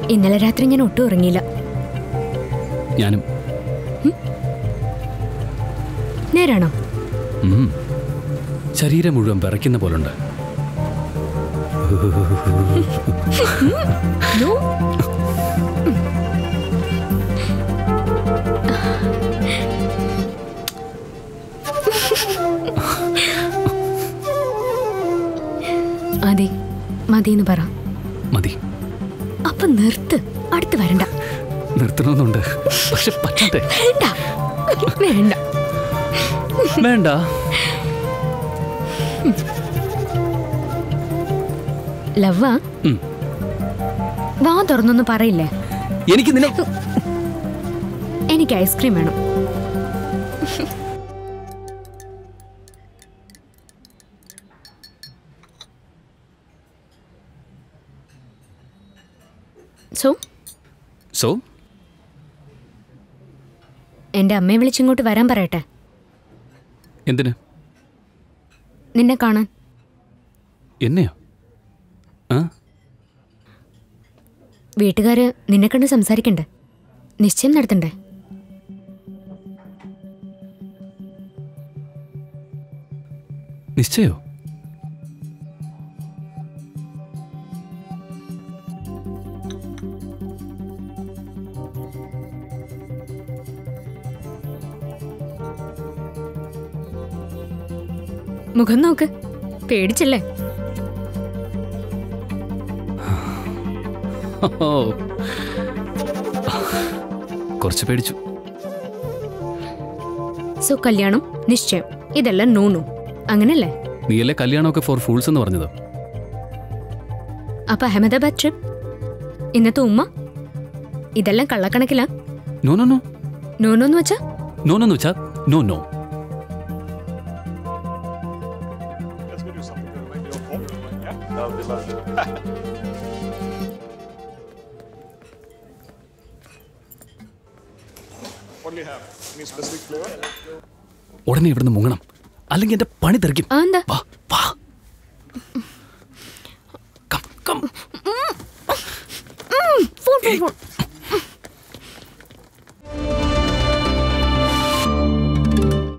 ഇന്നലെ രാത്രി ഞാൻ ഒട്ടും ഉറങ്ങിയില്ല ഞാനും നേരാണോ ഉം. ശരീരം മുഴുവൻ വിറയ്ക്കുന്ന പോലുണ്ട് നോ അതെ മതിയെന്ന് പറ മതി അപ്പൊ നിർത്ത് അടുത്ത് വരണ്ട നിർത്തണമെന്നുണ്ട് പക്ഷെ പറ്റട്ടെ വേണ്ട വേണ്ട വേണ്ട ലവ്വ ഉം. വാ തുറന്നൊന്നും പറയില്ലേ എനിക്ക് നിന്നെ എനിക്ക് ഐസ്ക്രീം വേണം സോ സോ എൻ്റെ അമ്മയെ വിളിച്ചിങ്ങോട്ട് വരാൻ പറയട്ടെ എന്തിന് നിന്നെ കാണാൻ എന്നെയോ ആ വീട്ടുകാര് നിന്നെ കണ്ട് സംസാരിക്കണ്ടേ നിശ്ചയം നടത്തണ്ടേ നിശ്ചയോ മുഖം നോക്ക് പേടിച്ചല്ലേ ഓ. കുറച്ച് പേടിച്ചു സോ കല്യാണം നിശ്ചയം ഇതെല്ലാം നോണു അങ്ങനല്ലേ നീയല്ലേ കല്യാണമൊക്കെ ഫോർ ഫൂൾസ് എന്ന് പറഞ്ഞത് അപ്പൊ അഹമ്മദാബാദ് ട്രിപ്പ് ഇന്നത്തെ ഉമ്മ ഇതെല്ലാം കള്ളക്കണക്കിലാ നോ നോ നോ നോനോന്ന് വെച്ചാ നോ നോ എന്ന് വെച്ചാൽ no no Let's go do something good. Maybe your fault. Yeah, that would be lovely. what do you have? Any specific flavor? ഉടനെ ഇവിടുന്ന് മുങ്ങണം അല്ലെങ്കിൽ എന്റെ പണി തെറിക്കും ആ എന്താ വാ വാ come come phone phone phone